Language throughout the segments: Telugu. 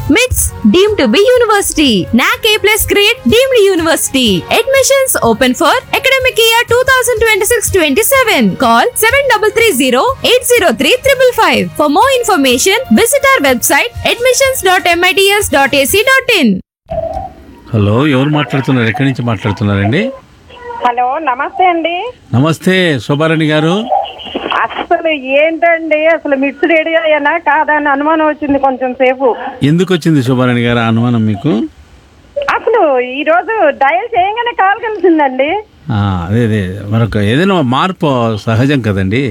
MITS deemed to be university. NAC A plus grade deemed university. Admissions open for academic year 2026-27. Call 7330-803-555. For more information, visit our website admissions.mits.ac.in. Hello ఎవరు మాట్లాడుతున్నారు ఎక్కడి నుంచి మాట్లాడుతున్నారండి హలో నమస్తే అండి నమస్తే శోభారాణి గారు అసలు ఏంటండి అసలు మిక్స్డ్ ఏడియానా కాదా అని అనుమానం వచ్చింది కొంచెం సేపు ఎందుకు వచ్చింది శోభారాణి గారు ఆ అనుమానం మీకు అసలు ఈ రోజు డయల్ చేయగానే కాల్ కలిసిందండి ఆ, అదే అదే మరొక ఏదైనా మార్పు సహజం కదండి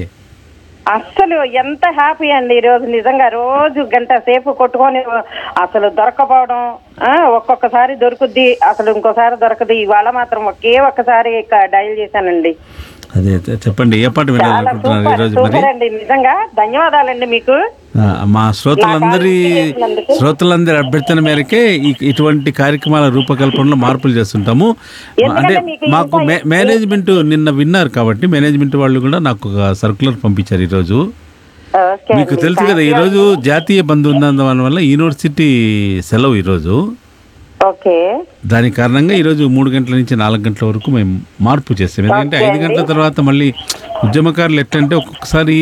అసలు ఎంత హ్యాపీ అండి ఈ రోజు నిజంగా రోజు గంట సేపు కొట్టుకొని అసలు దొరకపోవడం ఆ, ఒక్కొక్కసారి దొరుకుద్ది అసలు ఇంకోసారి దొరకదు ఇవాళ మాత్రం ఒకే ఒక్కసారి డయల్ చేశానండి అదే అదే, చెప్పండి ఏ పాట చాలా వినాలనుకుంటున్నారు సూపర్ ఈరోజు మరి సూపర్ అండి నిజంగా ధన్యవాదాలండి మీకు ఆ, మా శ్రోతలందరి నా కాల్ చేసినందుకు. శ్రోతలందరి అభ్యర్థన మేరకే ఈ- ఇటువంటి కార్యక్రమాల రూపకల్పనలో మార్పులు చేస్తుంటాము ఎందుకంటే అంటే మీకు మాకు ఇంకా మే- మేనేజ్మెంట్ నిన్న విన్నారు కాబట్టి మేనేజ్మెంట్ వాళ్ళు కూడా నాకు ఒక సర్కులర్ పంపించారు ఈరోజు ఓకే మీకు అండి. తెలుసు కదా థాంక్యూ ఈరోజు జాతీయ బంద్ ఉన్నందువల్ల వల్ల యూనివర్సిటీ సెలవు ఈరోజు ఓకే దాని కారణంగా ఈరోజు మూడు గంటల నుంచి నాలుగు గంటల వరకు మేము మార్పు చేస్తాం ఎందుకంటే ఓకే ఐదు గంటల తర్వాత మళ్ళీ ఉద్యమకారులు ఎట్లంటే ఒక్కొక్కసారి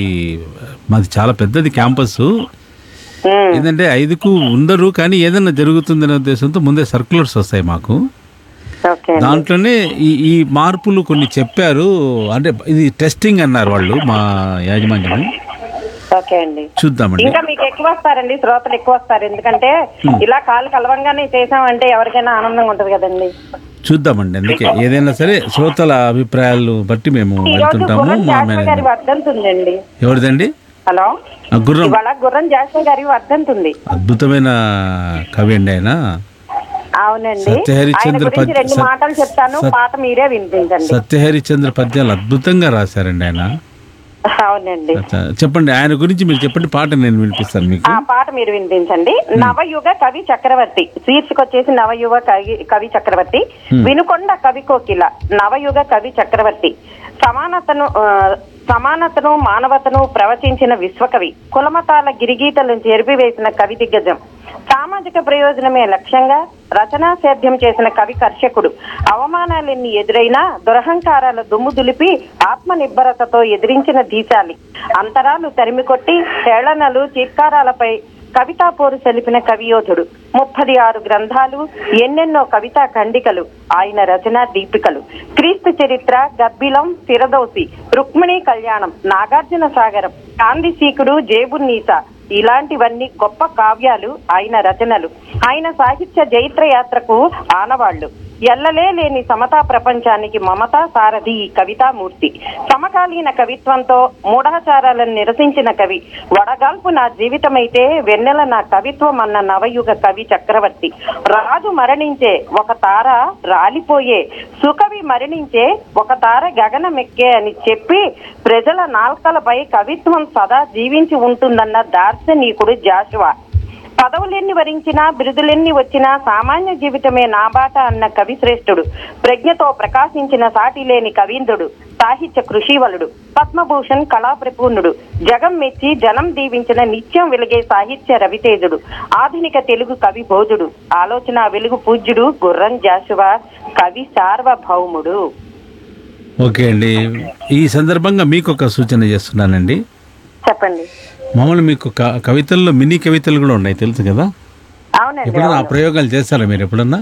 మాది చాలా పెద్దది క్యాంపస్ ఉమ్. ఏంటంటే ఐదుకు ఉండరు కానీ ఏదైనా జరుగుతుందనే ఉద్దేశంతో ముందే సర్కులర్స్ వస్తాయి మాకు ఓకే అండి. దాంట్లోనే ఈ ఈ మార్పులు కొన్ని చెప్పారు అంటే ఇది టెస్టింగ్ అన్నారు వాళ్ళు మా యాజమాన్యం ఓకే అండి చూద్దామండి ఇంకా మీకు ఎక్కువ వస్తారండి శ్రోతలు ఎక్కువ వస్తారు ఎందుకంటే ఇలా కాలు కలవంగానే చేసామంటే ఎవరికైనా ఆనందంగా ఉంటది కదండి చూద్దామండి అందుకే ఏదైనా సరే శ్రోతల అభిప్రాయాలు బట్టి మేము ఈ రోజు వెళ్తుంటాము గుర్రం మా జాస్మి గారి మేనేజ్మెంట్ వర్ధంతి ఉందండి ఎవరిదండి హలో ఆ గుర్రం ఇవాళ గుర్రం జాస్మి గారి వర్ధంతి ఉంది అద్భుతమైన కవి అండి ఆయన అవునండి సత్యహరిశ్చంద్ర ఆయన గురించి పద్య- రెండు సత్- మాటలు చెప్తాను సత్- పాట మీరే వినిపించండి సత్యహరిచంద్ర పద్యాలు అద్భుతంగా రాశారండి ఆయన అవునండి అచ్చా, చెప్పండి ఆయన గురించి మీరు చెప్పండి పాట నేను వినిపిస్తాను మీకు ఆ పాట మీరు వినిపించండి నవయుగ కవి చక్రవర్తి శీర్షిక వచ్చేసి నవయుగ కవి కవి చక్రవర్తి వినుకొండ కవి కోకిల నవయుగ కవి చక్రవర్తి సమానతను ఆ, సమానతను మానవతను ప్రవచించిన విశ్వకవి కులమతాల గిరిగీతలను చెరిపివేసిన కవి దిగ్గజం సామాజిక ప్రయోజనమే లక్ష్యంగా రచనా సేద్యం చేసిన కవి కర్షకుడు అవమానాలెన్ని ఎదురైనా దురహంకారాల దుమ్ము దులిపి ఆత్మ నిబ్బరతతో ఎదిరించిన దీశాలి అంతరాలు తరిమికొట్టి హేళనలు చీత్కారాలపై కవితా పోరు సెలిపిన కవియోధుడు ముప్పది ఆరు గ్రంథాలు ఎన్నెన్నో కవితా ఖండికలు ఆయన రచనా దీపికలు క్రీస్తు చరిత్ర గబ్బిలం ఫిరదౌసి రుక్మిణీ కళ్యాణం నాగార్జున సాగరం కాందిశీకుడు జేబున్నీస ఇలాంటివన్నీ గొప్ప కావ్యాలు ఆయన రచనలు ఆయన సాహిత్య జైత్ర యాత్రకు ఆనవాళ్లు ఎల్లలే లేని సమతా ప్రపంచానికి మమతా సారథి ఈ కవితామూర్తి సమకాలీన కవిత్వంతో మూఢాచారాలను నిరసించిన కవి వడగాల్పు నా జీవితమైతే వెన్నెల నా కవిత్వం అన్న నవయుగ కవి చక్రవర్తి రాజు మరణించే ఒక తార రాలిపోయే సుకవి మరణించే ఒక తార గగనమెక్కే అని చెప్పి ప్రజల నాల్కలపై కవిత్వం సదా జీవించి ఉంటుందన్న దార్శనీకుడు జాషువా పదవులెన్ని వరించినా బిరుదులెన్ని వచ్చినా సామాన్య జీవితమే నాబాట అన్న కవి శ్రేష్ఠుడు ప్రజ్ఞతో ప్రకాశించిన సాటి లేని కవీంద్రుడు సాహిత్య కృషివలుడు పద్మభూషణ్ కళాప్రపూర్ణుడు జగం మెచ్చి జనం దీవించిన నిత్యం వెలిగే సాహిత్య రవితేజుడు ఆధునిక తెలుగు కవి భోజుడు ఆలోచన వెలుగు పూజ్యుడు గుర్రం జాషువా కవి సార్వభౌముడు ఓకే అండి ఈ సందర్భంగా మీకు ఒక సూచన చేస్తున్నానండి చెప్పండి మామూలు మీకు క- కవితల్లో మినీ కవితలు కూడా ఉన్నాయి తెలుసు కదా అవునండి ఎప్పుడన్నా ఆ అవును. ప్రయోగాలు చేస్తారా మీరు ఎప్పుడన్నా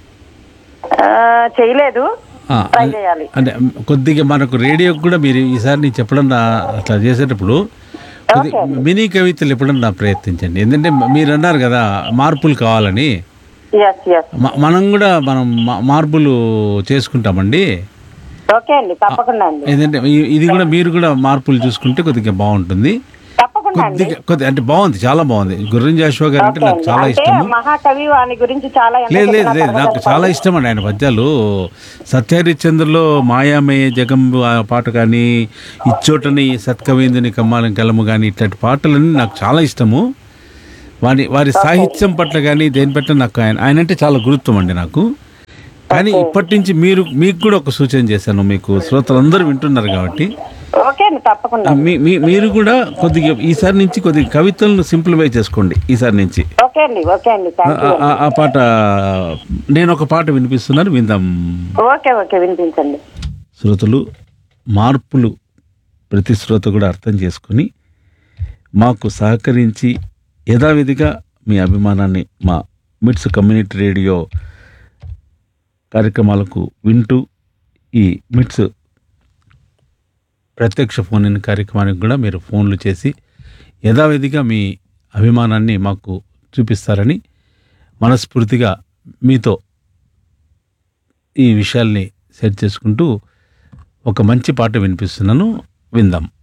ఆ, చేయలేదు ఆ, ట్రై అది- చేయాలి అంటే కొద్దిగా మనకు రేడియోకి కూడా మీరు ఈసారి నేను చెప్పడన్నా అట్లా చేసేటప్పుడు కొద్ది మినీ కవితలు ఎప్పుడన్నా ప్రయత్నించండి ఎందుకంటే మీరు అన్నారు కదా మార్పులు కావాలని ఎస్ ఎస్ మ- మనం కూడా మనం మా- మార్పులు చేసుకుంటామండి ఓకే అండి తప్పకుండా అండి ఏంటంటే ఈ- ఇది కూడా మీరు కూడా మార్పులు చూసుకుంటే కొద్దిగా బాగుంటుంది తప్పకుండా అండి కొద్దిగా కొద్ది అంటే బాగుంది చాలా బాగుంది గుర్రం జాషువా గారు అంటే ఓకే నాకు అండి. చాలా అంటే ఇష్టము మహాకవి వాని గురించి చాలా ఎంత లేదు లేదు చెప్పినా లేదు నాకు తరగదు. చాలా ఇష్టం అండి ఆయన పద్యాలు సత్యహరిశ్చంద్రలో మాయామయ జగం ఆ పాట కానీ ఇచ్చోటని సత్కవేందుని కమ్మాలం కలము కానీ ఇట్లాంటి పాటలన్నీ నాకు చాలా ఇష్టము వారి వారి సాహిత్యం పట్ల కానీ దేని పట్ల నాకు ఆయన ఆయన అంటే చాలా గురుత్వం అండి నాకు కానీ ఇప్పటి నుంచి మీరు మీకు కూడా ఒక సూచన చేశాను మీకు శ్రోతలందరూ వింటున్నారు కాబట్టి ఓకే అండి తప్పకుండా మీ మీ- మీరు కూడా కొద్దిగా ఈసారి నుంచి కొద్దిగా కవితలను సింప్లిఫై చేసుకోండి ఈసారి నుంచి ఓకే అండి ఓకే అండి ఆ- థ్యాంక్ యూ ఆ- ఆ పాట నేను ఒక పాట వినిపిస్తున్నాను విందాం ఓకే ఓకే వినిపించండి శ్రోతలు మార్పులు ప్రతి శ్రోత కూడా అర్థం చేసుకుని మాకు సహకరించి యథావిధిగా మీ అభిమానాన్ని మా మిట్స్ కమ్యూనిటీ రేడియో కార్యక్రమాలకు వింటూ ఈ మిట్స్ ప్రత్యక్ష ఫోన్ ఇన్ కార్యక్రమానికి కూడా మీరు ఫోన్లు చేసి యథావిధిగా మీ అభిమానాన్ని మాకు చూపిస్తారని మనస్ఫూర్తిగా మీతో ఈ విషయాల్ని షేర్ చేసుకుంటూ ఒక మంచి పాట వినిపిస్తున్నాను విందాం